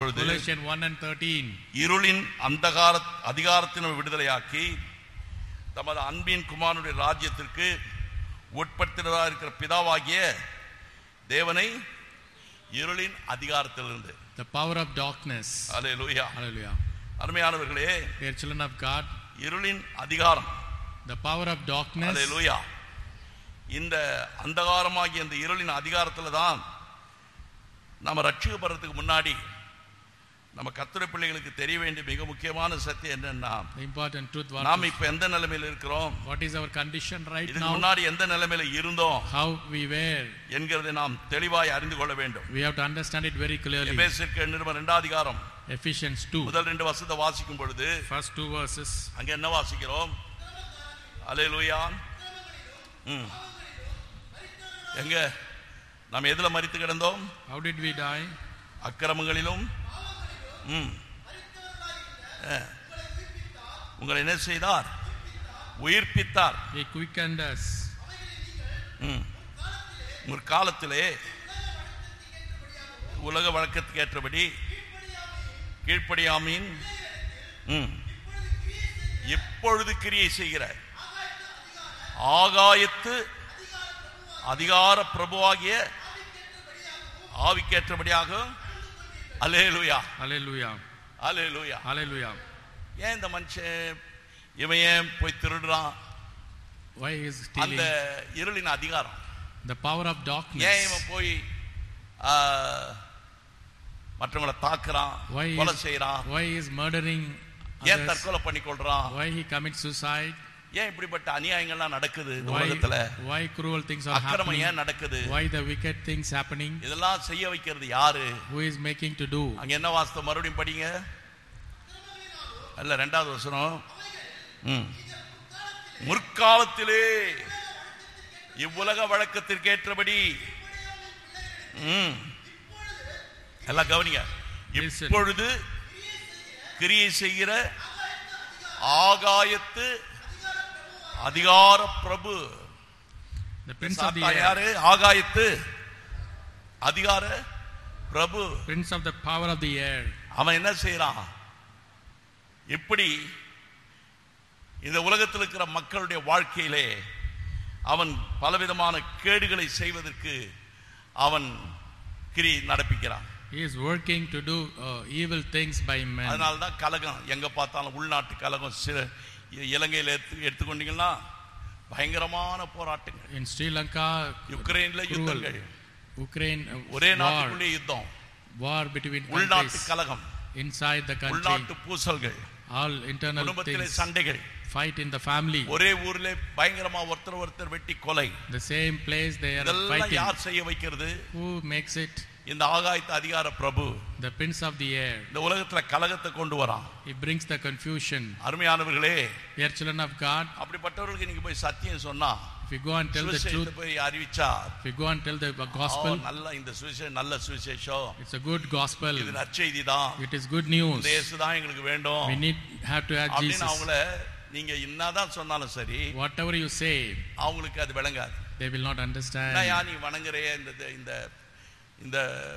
பொழுது Colossians 1 and 13. இருளின் அந்தகார அதிகாரத்தின விடுதலையாக்கி தமது அன்பின் குமாரனுடைய ராஜ்யத்திற்கு உட்படுத்தினதா இருக்கிற பிதாவாகிய தேவனை இருளின் அதிகாரத்திலிருந்து The power of darkness. Hallelujah Hallelujah. அருமையானவர்களே Dear children of God, இருளின் அதிகாரம் the power of darkness அல்லேலூயா இந்த அந்தகாரமாகிய இந்த இருளின் அதிகாரத்துல தான் நம்ம ரட்சிக்கப்படுறதுக்கு முன்னாடி நம்ம கத்துரை பிள்ளைகளுக்கு தெரிய வேண்டிய மிக முக்கியமான சத்தியம் என்னன்னா the important truth what, நாம் இப்ப எந்த நிலைமையில இருக்கிறோம் what is our condition right இதுக்கு now முன்னாடி எந்த நிலைமையில இருந்தோம் how we were என்கிறதை நாம் தெளிவாய் அறிந்து கொள்ள வேண்டும் we have to understand it very clearly எபேசிற்கு நிருபம் இரண்டாம் அதிகாரம் Ephesians 2 முதல் ரெண்டு வசனத்தை வாசிக்கும் பொழுது first two verses அங்க என்ன வாசிக்கிறோம் அல்லேலூயா ம் எங்க நாம் எதுல மரித்து கிடந்தோம் how did we die அக்கிரமங்களிலும் ம் ஆ. உங்களை என்ன செய்தார் உயிர்ப்பித்தார் he quickened us ம். ஒரு காலத்திலே உலக வழக்கத்துக்கு ஏற்றபடி கீழ்ப்படியாமீன் ம். இப்பொழுது கிரியை செய்கிற ஆகாயத்து அதிகார பிரபுவாகிய ஆவிக்கேற்றபடியாக அலேலுயா hallelujah அலேலுயா hallelujah ஏன் இந்த மனுஷன் இவன் ஏன் போய் திருடுறான் why is அந்த stealing இருளின் அதிகாரம் the power of ஏன் darkness இவன் போய் ஆ, மற்றவங்கள தாக்குறான் why கொலை is, செய்யறான் why is murdering ஏன் others தற்கொலை பண்ணி கொள்றான் why he commits suicide ஏன் இப்படிப்பட்ட அநியாயங்கள்லாம் நடக்குது இந்த why உலகத்துல why cruel things are அக்கிரமம் happening ஏன் நடக்குது why the wicked things happening இதெல்லாம் செய்ய வைக்கிறது யாரு who is making to do அங்க என்ன வாஸ்தவம் மறுபடியும் படிங்க அல்ல ரெண்டாவது வசனம் ம். முற்காலத்திலே இவ்வுலக வழக்கத்திற்கு ஏற்றபடி ம். எல்லாம் கவனிங்க Listen. இப்பொழுது கிரியை செய்கிற ஆகாயத்து அதிகார பிரபு the prince of the சாத்தா air யாரு ஆகாயத்து அதிகார பிரபு prince of the power of the air அவன் என்ன செய்யறான் இப்படி இந்த உலகத்தில் இருக்கிற மக்களுடைய வாழ்க்கையிலே அவன் பலவிதமான கேடுகளை செய்வதற்கு அவன் கிரி நடப்பிக்கிறான் he is working to do uh, evil things by men அதனால தான் கலகம் எங்க பார்த்தாலும் உள்நாட்டு கலகம் சில இலங்கையில் எடுத்து எடுத்துக்கொண்டீங்கன்னா பயங்கரமான போராட்டங்கள் in sri lanka யுக்ரைன்ல cruel யுத்தங்கள் ukraine uh, ஒரே war நாட்டுக்குள்ளே யுத்தம் war between உள்நாட்டு countries கலகம் inside the country உள்நாட்டு பூசல்கள் all internal குடும்பத்திலே things சண்டைகள் fight in the family ஒரே ஊர்ல பயங்கரமா ஒருத்தர் ஒருத்தர் வெட்டி கொலை the same place they are இதெல்லாம் fighting யார் செய்ய வைக்கிறது who makes it இந்த ஆகாயத்து அதிகார பிரபு the prince of the air இந்த உலகத்துல கலகத்தை கொண்டு வரான் he brings the confusion அருமையானவர்களே dear children of god அப்படிப்பட்டவர்களுக்கு நீங்க போய் சத்தியம் சொன்னா if you go and tell the சுவிசேஷத்தை truth போய் அறிவிச்சா if you go and tell the "ah, gospel நல்ல இந்த சுவிசேஷம் நல்ல சுவிசேஷம் it's a good gospel இது நற்செய்தி தான் it is good news இந்த இயேசு தான் எங்களுக்கு வேண்டும் we need have to add அப்படின்னு jesus அவங்கள நீங்க என்னதான் சொன்னாலும் சரி whatever you say அவங்களுக்கு அது விளங்காது they will not understand என்னய்யா நீ வணங்குறே இந்த இந்த இந்த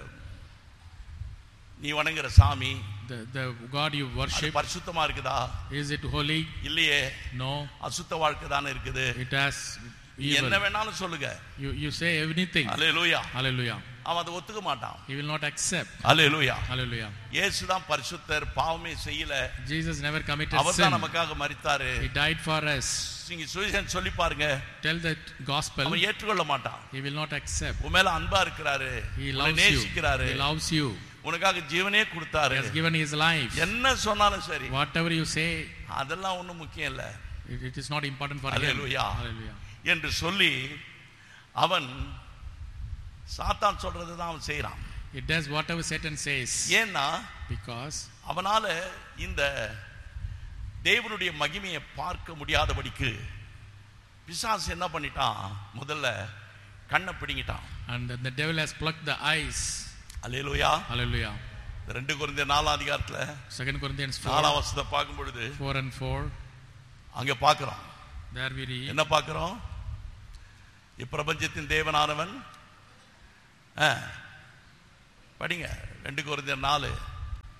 நீ வணங்குற சாமி the, the god you அது worship பரிசுத்தமா இருக்குதா is it holy இல்லையே no அசுத்த வாழ்க்கை தானே இருக்குது it has நீ evil என்ன வேணாலும் சொல்லுங்க you you say anything hallelujah hallelujah அவன் அதை ஒத்துக்க மாட்டான் he will not accept hallelujah hallelujah இயேசு தான் பரிசுத்தர் பாவமே செய்யல jesus never committed அவர் sin தான் நமக்காக மரித்தாரு he died for us நீங்க சுவிசேஷம் சொல்லி பாருங்க tell the gospel அவன் ஏற்றுக்கொள்ள மாட்டான் he will not accept உன் மேல அன்பா இருக்கிறாரு he உன்னை loves you நேசிக்கிறாரு he loves you உனக்காக ஜீவனே he கொடுத்தாரு has given his life என்ன சொன்னாலும் சரி whatever you say அதெல்லாம் ஒண்ணும் முக்கியம் இல்ல it, it is not important for him Hallelujah. hallelujah என்று சொல்லி அவன் சாத்தான் சொல்றது தான் அவன் செய்யறான் it does whatever satan says ஏன்னா because அவனால இந்த தேவனுடைய மகிமையை பார்க்க முடியாதபடிக்கு பிசாசு என்ன பண்ணிட்டான் முதல்ல கண்ணை பிடிங்கிட்டான் and the, the devil has plucked the eyes hallelujah hallelujah இந்த ரெண்டு குறைந்த நாலாம் அதிகாரத்துல second corinthians 4 நாலாம் வருஷத்தை பார்க்கும் பொழுது 4 and 4 அங்க பார்க்கிறோம் there we read என்ன பார்க்கிறோம் இப்பிரபஞ்சத்தின் தேவனானவன் ஆ, படிங்க ரெண்டு குறைந்த நாலு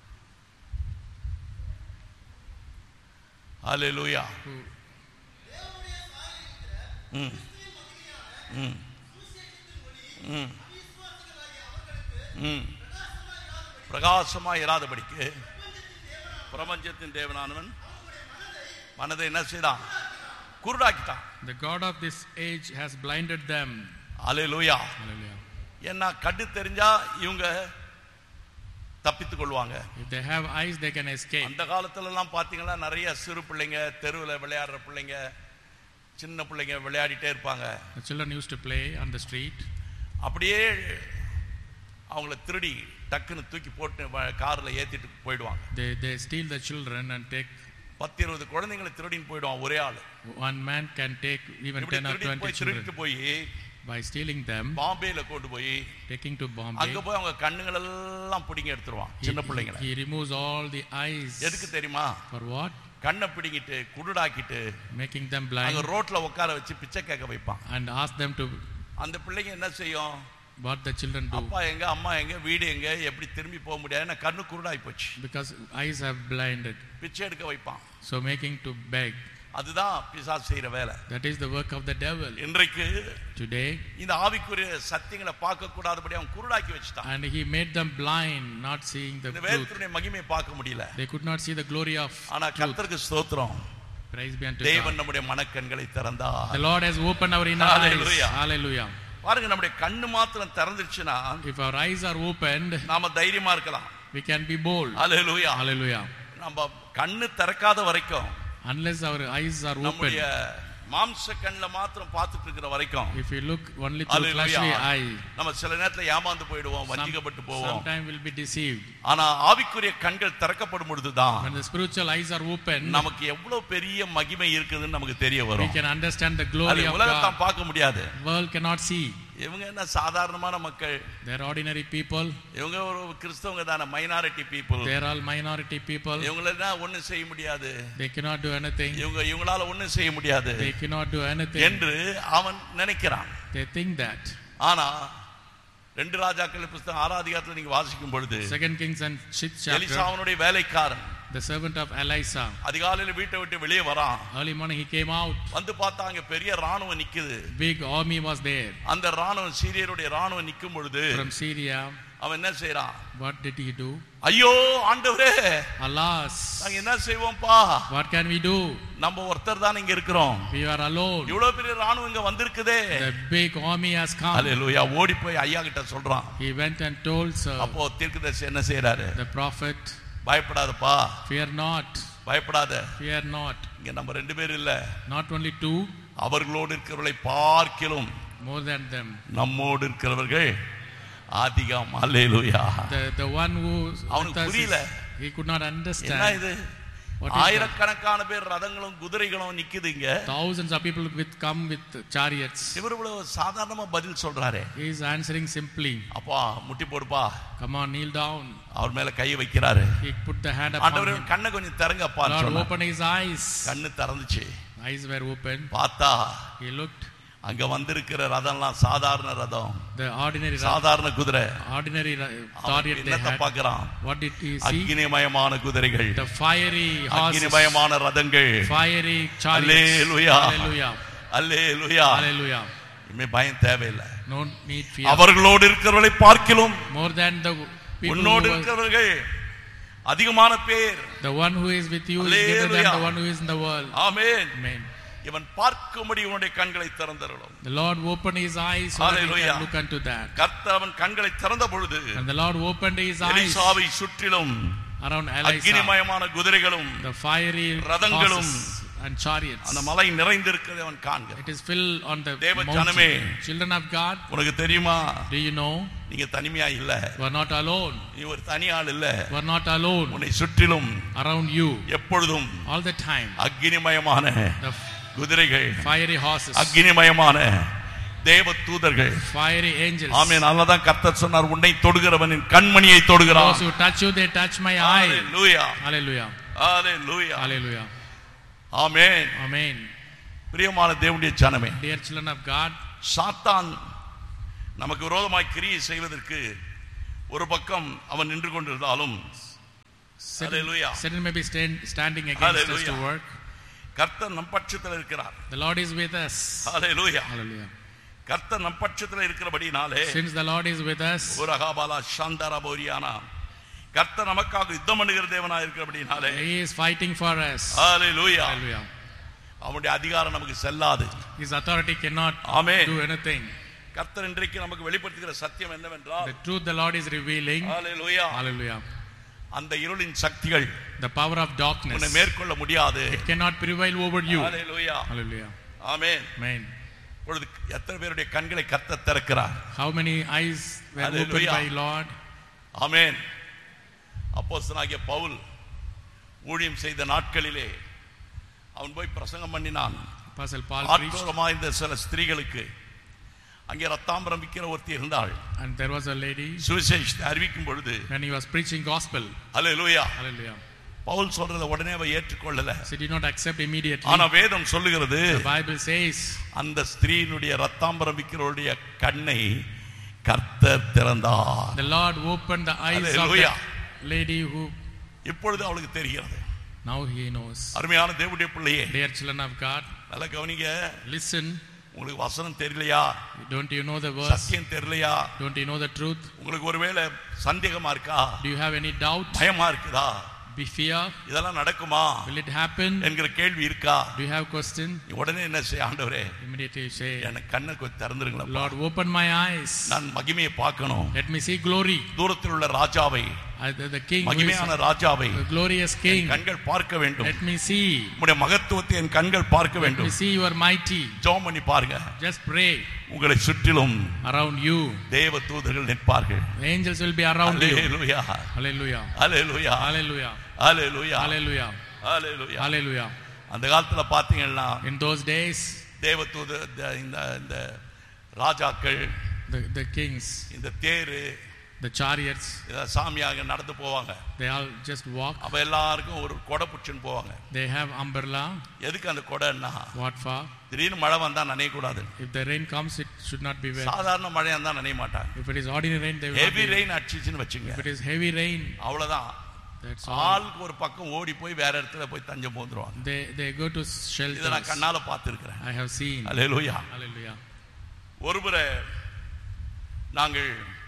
ஹalleluya who ம் ம் ம் ம் பிரகாசமாக இராதபடிக்கு பிரபஞ்சத்தின் தேவனானவன் மனதை என்ன செய்தான் குருடாக்கிட்டான் the God of this age has blinded them. Hallelujah Hallelujah. ஏன்னா கண்ணு தெரிஞ்சா இவங்க தப்பித்துக் கொள்வாங்க If they have eyes, they can escape. அந்த காலத்துல எல்லாம் பாத்தீங்கன்னா நிறைய சிறு பிள்ளைங்க தெருவில் விளையாடுற பிள்ளைங்க சின்ன பிள்ளைங்க விளையாடிட்டே இருப்பாங்க The children used to play on the street. அப்படியே அவங்கள திருடி டக்குன்னு தூக்கி போட்டு வ- கார்ல ஏத்திட்டு போயிடுவாங்க They, they steal the children and take, பத்து இருபது குழந்தைங்களை திருடின்னு போயிடுவான் ஒரே ஆளு one man can take even இப்படி 10 or திருடி 20 போய் children. திருடிட்டு போய் By stealing them, பாம்பேல கொண்டு போய் taking to அங்க Bombay, போய் அவங்க கண்ணுகள் எல்லாம் பிடிங்கி எடுத்துருவான் he, சின்ன பிள்ளைங்களை he removes all the eyes. எதுக்கு தெரியுமா For what? கண்ணை பிடிங்கிட்டு குருடாக்கிட்டு Making them அங்க blind ரோட்ல உட்கார வச்சு பிச்சை கேட்க வைப்பான் and ask them to அந்த பிள்ளைங்க என்ன செய்யும் what the children do. அப்பா எங்க அம்மா எங்க வீடு எங்க எப்படி திரும்பி போக முடியாது ஏன்னா கண்ணு குருடாய் போச்சு Because eyes have blinded. பிச்சை எடுக்க வைப்பான் So making to beg. அதுதான் பிசாசு செய்யற வேலை That is the work of the devil. இன்றைக்கு Today, இந்த ஆவிக்குரிய சத்தியங்களை பார்க்க கூடாதபடி அவன் குருடாக்கி வச்சுட்டான் and he made them blind, not seeing the இந்த truth. வேதத்தினுடைய மகிமையை பார்க்க முடியல They could not see the glory of ஆனா truth. கர்த்தருக்கு ஸ்தோத்திரம் Praise be unto தேவன் God. நம்முடைய மனக்கண்களை திறந்தார் The Lord has opened our inner Hallelujah. eyes. Hallelujah. பாருங்க நம்முடைய கண்ணு மாத்திரம் திறந்துருச்சுன்னா If our eyes are opened, நாம தைரியமா இருக்கலாம் we can be bold. Hallelujah Hallelujah. நம்ம கண்ணு திறக்காத வரைக்கும் Unless our eyes are open, நம்முடைய மாம்ச கண்ணுல மாத்திரம் பார்த்துட்டு இருக்கிற வரைக்கும் if we look only through Hallelujah. fleshly eye, நம்ம சில நேரத்துல ஏமாந்து போயிடுவோம் some, வஞ்சிக்கப்பட்டு போவோம் sometime we'll be deceived. ஆனா ஆவிக்குரிய கண்கள் திறக்கப்படும் பொழுதுதான் When the spiritual eyes are open, நமக்கு எவ்வளவு பெரிய மகிமை இருக்குதுன்னு நமக்கு தெரிய we வரும் can understand the அது glory of உலகத்தான் God. பார்க்க முடியாது World cannot see. இவங்க என்ன சாதாரணமான மக்கள் They're ordinary people. இவங்க ஒரு கிறிஸ்தவங்க தானே minority people They're all minority people. இவங்கள ஒண்ணும் செய்ய முடியாது They cannot do anything. இவங்க இவங்களால ஒண்ணும் செய்ய முடியாது They cannot do anything. என்று அவன் நினைக்கிறான் They think that. ஆனா ரெண்டு ராஜாக்கள் புஸ்தகம் ஆறாம் அதிகாரத்துல நீங்க வாசிக்கும் பொழுது Second Kings and sixth chapter, எலிசாவனுடைய வேலைக்காரன் the servant of Elisha. அதிகாலையில வீட்டை விட்டு வெளியே வரான் Early morning he came out. வந்து பார்த்தா அங்க பெரிய ராணுவம் நிக்குது Big army was there அந்த ராணுவம் சீரியருடைய ராணுவம் நிக்கும் பொழுது from Syria. அவன் என்ன செய்யறான் What did he do? ஐயோ ஆண்டவரே Alas, நாங்க என்ன செய்வோம்ப்பா what can we do? நம்ம ஒருத்தர் தான் இங்க இருக்கிறோம் We are alone. இவ்வளவு பெரிய ராணுவம் இங்க வந்திருக்குதே The big army has come. அல்லேலூயா ஓடி போய் ஐயா கிட்ட சொல்றான் He went and told Sir, அப்போ தீர்க்கதரிசி என்ன செய்யறாரு the prophet, பயப்படாதப்பா Fear not, பயப்படாத fear not. இங்க நம்ம ரெண்டு பேரும் இல்ல Not only two, அவர்களோடு இருக்கிறவர்களை பார்க்கிலும் more than them. நம்மோடு இருக்கிறவர்கள் அதிகம் அல்லேலூயா The, the one who அவனுக்கு with us புரியல. is- he could not என்ன understand. இது What is that? ஆயிரக்கணக்கான பேர் ரதங்களும் குதிரைகளும் நிக்குது இங்க Thousands of people with come with chariots. இவர் இவ்வளவு சாதாரணமா பதில் சொல்றாரு He is answering simply, அப்பா முட்டி போடுப்பா Come on, kneel down. அவர் மேல கையை வைக்கிறாரு He put the hand upon ஆண்டவர் him. கண்ணை கொஞ்சம் திறங்கப்பா Lord opened his eyes. கண்ணு திறந்துச்சு Eyes were open. பார்த்தா He looked. அங்க வந்திருக்கிற ரதம்லாம் சாதாரண ரதம் The ordinary சாதாரண குதிரை ordinary ra- அவன் chariot they என்னத்தை had. பார்க்கறான் What did he see? அக்னிமயமான குதிரைகள் The fiery horses. அக்னிமயமான ரதங்கள் Fiery chariots. Hallelujah. Hallelujah. அல்லேலூயா Hallelujah. இனிமே பயம் தேவையில்லை No need fear. அவர்களோடு இருக்கிறவர்களை பார்க்கிலும் More than the people உன்னோடு who are, இருக்கிறவர்கள் அதிகமான பேர் the one who is with you is greater than Hallelujah. the one who is in the world. Amen Amen. இவன் பார்க்கும்படி உன்னுடைய கண்களை திறந்தருளும் The Lord opened his eyes so that he Hallelujah. can look unto that. கர்த்தர் அவன் கண்களை திறந்த பொழுது And the Lord opened his eyes எலிசாவை சுற்றிலும் around Elisha. அக்னிமயமான குதிரைகளும் The fiery ரதங்களும் horses and chariots. அந்த மலை நிறைந்திருக்கிறதை அவன் காண்கிறான் It is filled on the தேவ ஜனமே. mountain. Children of God, உனக்கு தெரியுமா do you know? நீங்க தனிமையா இல்ல You are not alone. நீ ஒரு தனி ஆள் இல்ல You are not alone. உன்னை சுற்றிலும் Around you, எப்பொழுதும் all the time, அக்னிமயமான the குதிரைகள் fiery horses, அக்னிமயமான தேவ தூதர்கள் fiery angels. ஆமே நல்லதான் கர்த்தர் சொன்னார் உன்னை தொடுகிறவனின் கண்மணியை தொடுகிறான் Those who touch you, they touch my eye. Hallelujah. Hallelujah. Hallelujah. Hallelujah. Amen Amen. பிரியமான தேவனுடைய ஜனமே Dear children of God, சாத்தான் நமக்கு விரோதமாய் கிரியை செய்வதற்கு ஒரு பக்கம் அவன் நின்று கொண்டிருந்தாலும் Satan, Hallelujah. Satan may be stand, standing against us to Hallelujah. work. கர்த்தர் நம் பட்சத்தில் இருக்கிறார் The Lord is with us. Hallelujah Hallelujah. கர்த்தர் நம் பட்சத்தில் இருக்கிறபடினாலே Since the Lord is with us, உரகாபாலா சாந்தரா போரியானா கர்த்தர் நமக்காக யுத்தம் பண்ணுகிற தேவனா இருக்கிறபடினாலே He is fighting for us. Hallelujah Hallelujah. அவனுடைய அதிகாரம் நமக்கு செல்லாது His authority cannot amen do anything. கர்த்தர் இன்றைக்கு நமக்கு வெளிப்படுத்துகிற சத்தியம் என்னவென்றால் The truth the Lord is revealing. Hallelujah Hallelujah. அந்த இருளின் சக்திகள் The power of உன்னை darkness. மேற்கொள்ள முடியாது It cannot prevail over you. Hallelujah Hallelujah. Amen Amen. இப்பொழுது எத்தனை பேருடைய கண்களை கர்த்தர் திறக்கிறார் How many eyes were opened Hallelujah. by Lord? ஆமென் அப்போஸ்தலனாகிய பவுல் ஊழியம் செய்த நாட்களிலே அவன் போய் பிரசங்கம் பண்ணினான் Apostle Paul preached, ஆற்றோரமா இந்த சில ஸ்திரீகளுக்கு அங்கே ரத்தாம்பரம் விற்கிற ஒருத்தி இருந்தாள் and there was a lady சுவிசேஷத்தை அறிவிக்கும் பொழுது when he was preaching gospel. Hallelujah Hallelujah. Pavul சொல்றத உடனே அவ ஏற்றுக்கொள்ளல She did not accept immediately. ஆனா வேதம் சொல்லுகிறது The Bible says அந்த ஸ்திரீனுடைய ரத்தாம்பரம் விற்கிறவருடைய கண்ணை கர்த்தர் திறந்தார் the Lord opened the eyes of Hallelujah. the lady who இப்பொழுது அவளுக்கு தெரிகிறது now he knows. அருமையான தேவனுடைய பிள்ளையே Dear children of God, நல்லா கவனிங்க listen. உங்களுக்கு வசனம் தெரியலையா Don't you know the verse? சத்தியம் தெரியலையா Don't you know the truth? உங்களுக்கு ஒருவேளை சந்தேகமா இருக்கா Do you have any doubt? பயமா இருக்குதா Be fear? இதெல்லாம் நடக்குமா Will it happen? என்கிற கேள்வி இருக்கா Do you have question? நீ உடனே என்ன செய்ய ஆண்டவரே Immediately you say, எனக்கு கண்ணை கொஞ்சம் திறந்துருங்களேன் Lord, open my eyes. நான் மகிமையை பார்க்கணும் Let me see glory. தூரத்தில் உள்ள ராஜாவை Uh, The the king, who is மகிமையான ராஜாவை the glorious என் king. கண்கள் பார்க்க வேண்டும் Let me see. உங்களுடைய மகத்துவத்தை என் கண்கள் பார்க்க Let me வேண்டும் see you are mighty. ஜெபம் பண்ணி பாருங்க Just pray உங்களை சுற்றிலும் around you. தேவ தூதர்கள் நிற்பார்கள் The angels will be around you. Hallelujah Hallelujah. Hallelujah Hallelujah. Hallelujah Hallelujah. Hallelujah Hallelujah. அந்த காலத்துல பாத்தீங்கன்னா In those days, தேவ தூத இந்த- இந்த இந்த ராஜாக்கள் the, the kings, இந்த தேரு the chariots, இத சாமியாக நடந்து போவாங்க they all just walk. அப்ப எல்லாருக்கும் ஒரு கொடை பிடிச்சுன்னு போவாங்க They have umbrella. எதுக்கு அந்த கொடைன்னா What for? திடீர்னு மழை வந்தா நனையக்கூடாது If the rain comes, it should not be wet. சாதாரண மழையா இருந்தா நனைய மாட்டாங்க If it is ordinary rain, they will not heavy be rain அடிச்சிச்சுன்னு வச்சுங்க If it is heavy rain, அவ்வளவுதான் that's all. ஆளுக்கு ஒரு பக்கம் ஓடி போய் வேற இடத்துல போய் தஞ்சம் போந்துருவாங்க They, they go to இதை நான் shelters. கண்ணால பார்த்திருக்கிறேன் I have seen. Hallelujah Hallelujah. ஒருமுறை நாங்கள்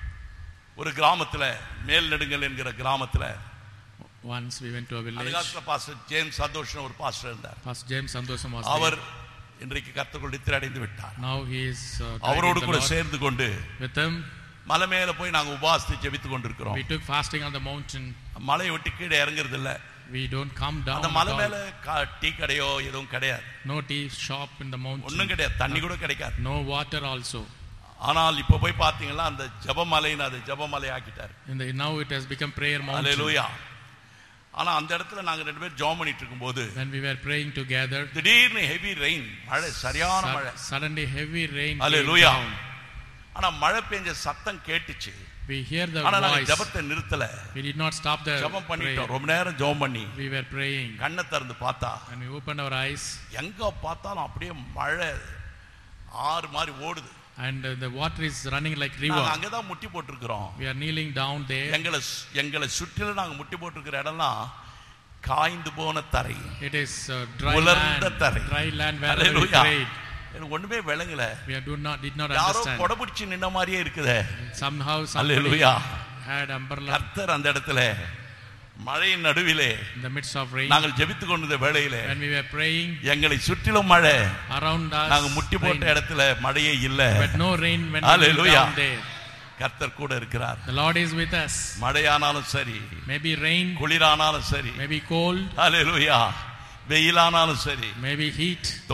ஒரு கிராமத்துல மேல் நெடுங்கல் என்கிற கிராமத்துல Once we went to a அந்த village. காலத்துல பாஸ்டர் ஜேம்ஸ் சந்தோஷம் ஒரு பாஸ்டர் இருந்தார் Pastor James Santosam was our there. இன்றைக்கு கர்த்தர்கள் நித்திரை அடைந்து விட்டார் Now he is uh, died அவரோடு with the கூட Lord. சேர்ந்து கொண்டு With him, மலை மேல போய் நாங்க உபாசித்து ஜெபித்து கொண்டிருக்கிறோம் we took fasting on the mountain. மலையை விட்டு கீழே இறங்குறது இல்ல We don't come down. அந்த at மலை all. மேல கா- டீ கடையோ எதுவும் கிடையாது No tea shop in the mountain. ஒண்ணும் கிடையாது தண்ணி கூட கிடைக்காது No water also. ஆனால் இப்ப போய் பாத்தீங்கன்னா அந்த ஜெபமலைன்னு அது ஜெபமலை ஆக்கிட்டாரு In the, now it has become prayer mountain. அல்லேலூயா ஆனா அந்த இடத்துல நாங்க ரெண்டு பேரும் ஜெபம் பண்ணிட்டு இருக்கும்போது When we were praying together, திடீர்னு ஹெவி ரெயின் மழை சரியான மழை su- suddenly heavy rain came அல்லேலூயா down. ஆனா மழை பெஞ்ச சத்தம் கேட்டுச்சு We hear the ஆனா நாங்க voice. ஜெபத்தை நிறுத்தல We did not stop the ஜெபம் பண்ணிட்டோம் prayer. ரொம்ப நேரம் ஜெபம் பண்ணி We were praying. கண்ணை திறந்து பார்த்தா When we opened our eyes, எங்க பார்த்தாலும் அப்படியே மழை ஆறு மாதிரி ஓடுது and uh, the water is running like நாங்க river. அங்கதான் முட்டி போட்டிருக்கிறோம் We are kneeling down there. எங்களை சு- எங்களை சுற்றிலும் நாங்க முட்டி போட்டிருக்கிற இடம்லாம் காய்ந்து போன தரை It is uh, dry உலர்ந்த land. தரை. Dry land where we Hallelujah. prayed. எனக்கு ஒண்ணுமே விளங்கல We do not did not யாரோ understand. கொடை பிடிச்சு நின்ன மாதிரியே இருக்குதே Somehow somebody hallelujah had umbrella கர்த்தர் அந்த இடத்துல மழையின் நடுவிலே in the midst of rain. நாங்கள் ஜெபித்து கொண்டிருந்த வேளையிலே When we were praying எங்களை சுற்றிலும் மழை around us, நாங்க முட்டி போட்ட rain. இடத்துல மழையே இல்ல but no rain when we went Hallelujah. down there. கர்த்தர் கூட இருக்கிறார் The Lord is with us. மழையானாலும் சரி Maybe rain, குளிரானாலும் சரி maybe cold, அல்லேலூயா வெயிலானாலும் சரி maybe heat.